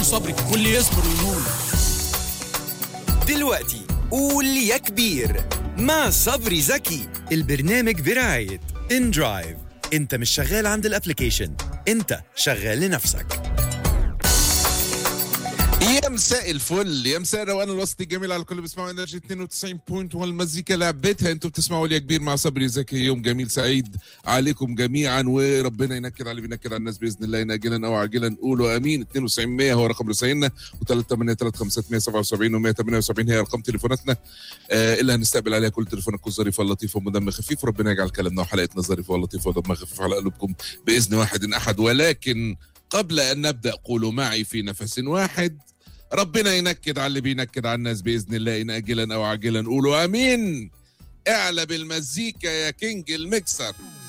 صبري واللي يصبر وينول دلوقتي قول يا كبير مع صبري زكي البرنامج برعاية ان درايف انت مش شغال عند الابليكيشن انت شغال لنفسك يا مساء الفل يا مساء الروقان الوسطي الجميل على الكل بيسمعوا انرجي 92 بوينت والمزيكا لعبتها انتوا بتسمعوا لي يا كبير مع صبري زكي يوم جميل سعيد عليكم جميعا وربنا ينكد على اللي بينكد على الناس باذن الله ناجلا او عاجلا قولوا امين 92 100 هو رقم رسائلنا و383 و178 هي ارقام تليفوناتنا آه اللي هنستقبل عليها كل تليفوناتكم الظريفه اللطيفه ودم خفيف وربنا يجعل كلامنا وحلقتنا ظريفه ولطيفه ودم خفيف على قلوبكم باذن واحد احد ولكن قبل ان نبدا قولوا معي في نفس واحد ربنا ينكد على اللي بينكد على الناس باذن الله ان اجلا او عاجلا قولوا امين اعلى بالمزيكا يا كينج المكسر